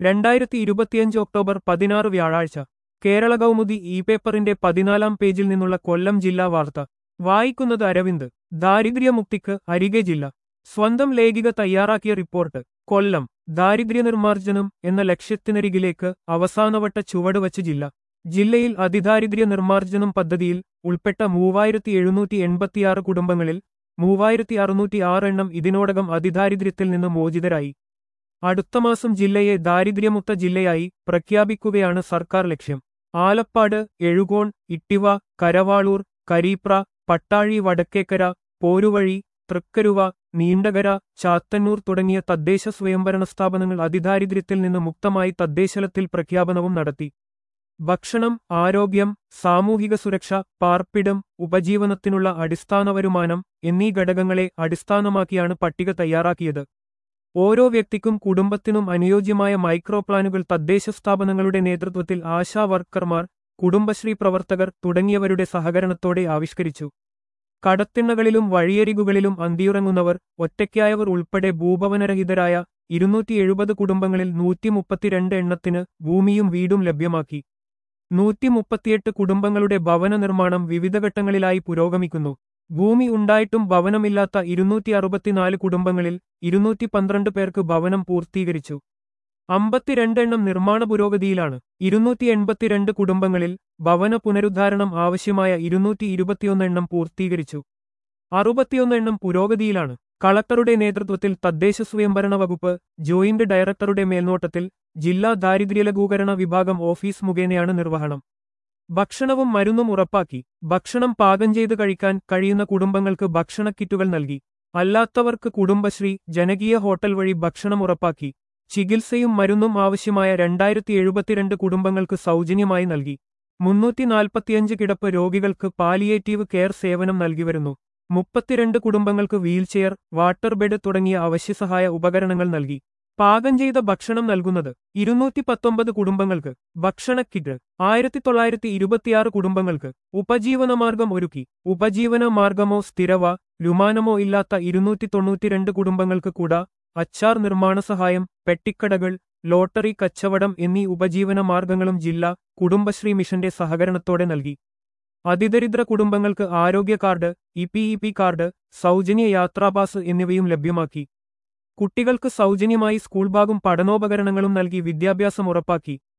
രണ്ടായിരത്തി ഇരുപത്തിയഞ്ച് ഒക്ടോബർ പതിനാറ് വ്യാഴാഴ്ച കേരള കൗമുദി ഇ പേപ്പറിന്റെ പതിനാലാം പേജിൽ നിന്നുള്ള കൊല്ലം ജില്ലാ വാർത്ത വായിക്കുന്നത് അരവിന്ദ് ദാരിദ്ര്യമുക്തിക്ക് അരികെ ജില്ല സ്വന്തം ലേഖിക തയ്യാറാക്കിയ റിപ്പോർട്ട് കൊല്ലം ദാരിദ്ര്യനിർമ്മാർജ്ജനം എന്ന ലക്ഷ്യത്തിനരികിലേക്ക് അവസാനവട്ട ചുവടുവച്ച് ജില്ല ജില്ലയിൽ അതിദാരിദ്ര്യ നിർമ്മാർജ്ജനം പദ്ധതിയിൽ ഉൾപ്പെട്ട മൂവായിരത്തി എഴുന്നൂറ്റി എൺപത്തിയാറ് കുടുംബങ്ങളിൽ മൂവായിരത്തി അറുന്നൂറ്റി ആറ് എണ്ണം ഇതിനോടകം അതിദാരിദ്ര്യത്തിൽ നിന്ന് മോചിതരായി അടുത്ത മാസം ജില്ലയെ ദാരിദ്ര്യമുക്ത ജില്ലയായി പ്രഖ്യാപിക്കുകയാണ് സർക്കാർ ലക്ഷ്യം ആലപ്പാട് എഴുകോൺ ഇട്ടിവ കരവാളൂർ കരീപ്ര പട്ടാഴി വടക്കേക്കര പോരുവഴി തൃക്കരുവ നീണ്ടകര ചാത്തന്നൂർ തുടങ്ങിയ തദ്ദേശ സ്വയംഭരണ സ്ഥാപനങ്ങൾ അതിദാരിദ്ര്യത്തിൽ നിന്ന് മുക്തമായി തദ്ദേശലത്തിൽ പ്രഖ്യാപനവും നടത്തി ഭക്ഷണം ആരോഗ്യം സാമൂഹിക സുരക്ഷ പാർപ്പിടം ഉപജീവനത്തിനുള്ള അടിസ്ഥാന വരുമാനം എന്നീ ഘടകങ്ങളെ അടിസ്ഥാനമാക്കിയാണ് പട്ടിക തയ്യാറാക്കിയത് ഓരോ വ്യക്തിക്കും കുടുംബത്തിനും അനുയോജ്യമായ മൈക്രോ പ്ലാനുകൾ തദ്ദേശ സ്ഥാപനങ്ങളുടെ നേതൃത്വത്തിൽ ആശാ വർക്കർമാർ കുടുംബശ്രീ പ്രവർത്തകർ തുടങ്ങിയവരുടെ സഹകരണത്തോടെ ആവിഷ്കരിച്ചു കടത്തിണ്ണകളിലും വഴിയരികുകളിലും അന്തിയുറങ്ങുന്നവർ ഒറ്റയ്ക്കായവർ ഉൾപ്പെടെ ഭൂഭവനരഹിതരായ ഇരുന്നൂറ്റി എഴുപത് കുടുംബങ്ങളിൽ നൂറ്റി മുപ്പത്തിരണ്ട് എണ്ണത്തിന് ഭൂമിയും വീടും ലഭ്യമാക്കി നൂറ്റി മുപ്പത്തിയെട്ട് കുടുംബങ്ങളുടെ ഭവന നിർമ്മാണം വിവിധ ഘട്ടങ്ങളിലായി പുരോഗമിക്കുന്നു ഭൂമി ഉണ്ടായിട്ടും ഭവനമില്ലാത്ത ഇരുന്നൂറ്റി അറുപത്തിനാല് കുടുംബങ്ങളിൽ ഇരുന്നൂറ്റി പന്ത്രണ്ട് പേർക്ക് ഭവനം പൂർത്തീകരിച്ചു അമ്പത്തിരണ്ട് എണ്ണം നിർമ്മാണ പുരോഗതിയിലാണ് ഇരുന്നൂറ്റി എൺപത്തിരണ്ട് കുടുംബങ്ങളിൽ ഭവന പുനരുദ്ധാരണം ആവശ്യമായ ഇരുന്നൂറ്റി ഇരുപത്തിയൊന്ന് എണ്ണം പൂർത്തീകരിച്ചു അറുപത്തിയൊന്ന് എണ്ണം പുരോഗതിയിലാണ് കളക്ടറുടെ നേതൃത്വത്തിൽ തദ്ദേശ സ്വയംഭരണ വകുപ്പ് ജോയിന്റ് ഡയറക്ടറുടെ മേൽനോട്ടത്തിൽ ജില്ലാ ദാരിദ്ര്യലഘൂകരണ വിഭാഗം ഓഫീസ് മുഖേനയാണ് നിർവഹണം ഭക്ഷണവും മരുന്നും ഉറപ്പാക്കി ഭക്ഷണം പാകം ചെയ്ത് കഴിക്കാൻ കഴിയുന്ന കുടുംബങ്ങൾക്ക് ഭക്ഷണ കിറ്റുകൾ നൽകി അല്ലാത്തവർക്ക് കുടുംബശ്രീ ജനകീയ ഹോട്ടൽ വഴി ഭക്ഷണം ഉറപ്പാക്കി ചികിത്സയും മരുന്നും ആവശ്യമായ രണ്ടായിരത്തി എഴുപത്തിരണ്ട് കുടുംബങ്ങൾക്ക് സൗജന്യമായി നൽകി മുന്നൂറ്റി നാൽപ്പത്തിയഞ്ച് കിടപ്പ് രോഗികൾക്ക് പാലിയേറ്റീവ് കെയർ സേവനം നൽകിവരുന്നു മുപ്പത്തിരണ്ട് കുടുംബങ്ങൾക്ക് വീൽചെയർ വാട്ടർ ബെഡ് തുടങ്ങിയ അവശ്യസഹായ ഉപകരണങ്ങൾ നൽകി പാകം ചെയ്ത ഭക്ഷണം നൽകുന്നത് ഇരുന്നൂറ്റി പത്തൊമ്പത് കുടുംബങ്ങൾക്ക് ഭക്ഷണ കിറ്റ് ആയിരത്തി തൊള്ളായിരത്തി ഇരുപത്തിയാറ് കുടുംബങ്ങൾക്ക് ഉപജീവനമാർഗം ഒരുക്കി ഉപജീവന മാർഗമോ സ്ഥിരവ രുമാനമോ ഇല്ലാത്ത ഇരുന്നൂറ്റി തൊണ്ണൂറ്റിരണ്ട് കുടുംബങ്ങൾക്ക് കൂട അച്ചാർ നിർമ്മാണ സഹായം പെട്ടിക്കടകൾ ലോട്ടറി കച്ചവടം എന്നീ ഉപജീവന മാർഗങ്ങളും ജില്ല കുടുംബശ്രീ മിഷന്റെ സഹകരണത്തോടെ നൽകി അതിദരിദ്ര കുടുംബങ്ങൾക്ക് ആരോഗ്യ card E P E P card സൗജന്യ യാത്രാപാസ് എന്നിവയും ലഭ്യമാക്കി കുട്ടികൾക്ക് സൗജന്യമായി സ്കൂൾ ബാഗും പഠനോപകരണങ്ങളും നൽകി വിദ്യാഭ്യാസം ഉറപ്പാക്കി